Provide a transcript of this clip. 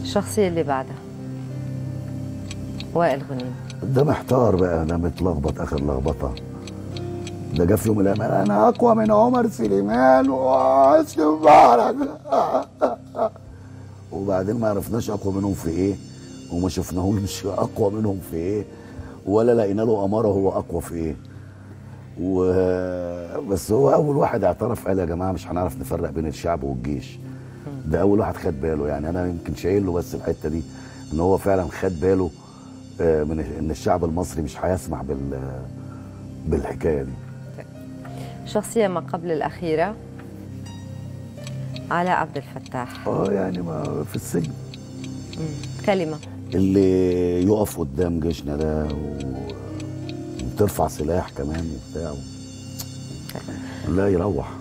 الشخصية اللي بعدها وائل غنيم ده محتار بقى ده متلخبط اخر لخبطه ده جه في يوم من الايام قال انا اقوى من عمر سليمان وحسني مبارك وبعدين ما عرفناش اقوى منهم في ايه وما شفناهوش اقوى منهم في ايه ولا لقينا له اماره هو اقوى في ايه و بس هو اول واحد اعترف قال يا جماعه مش هنعرف نفرق بين الشعب والجيش ده اول واحد خد باله يعني انا يمكن شايل له بس الحته دي ان هو فعلا خد باله آه، من ان الشعب المصري مش هيسمح بال بالحكايه دي الشخصية ما قبل الأخيرة علاء عبد الفتاح اه يعني ما في السجن مم. كلمة اللي يقف قدام جيشنا ده و- وترفع سلاح كمان وبتاع لا يروح